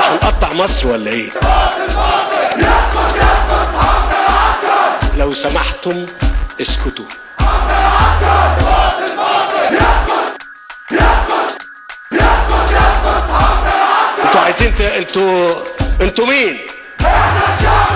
هنقطع مصر ولا ايه لو سمحتم اسكتوا انتوا عايزين ت... انتوا انتوا مين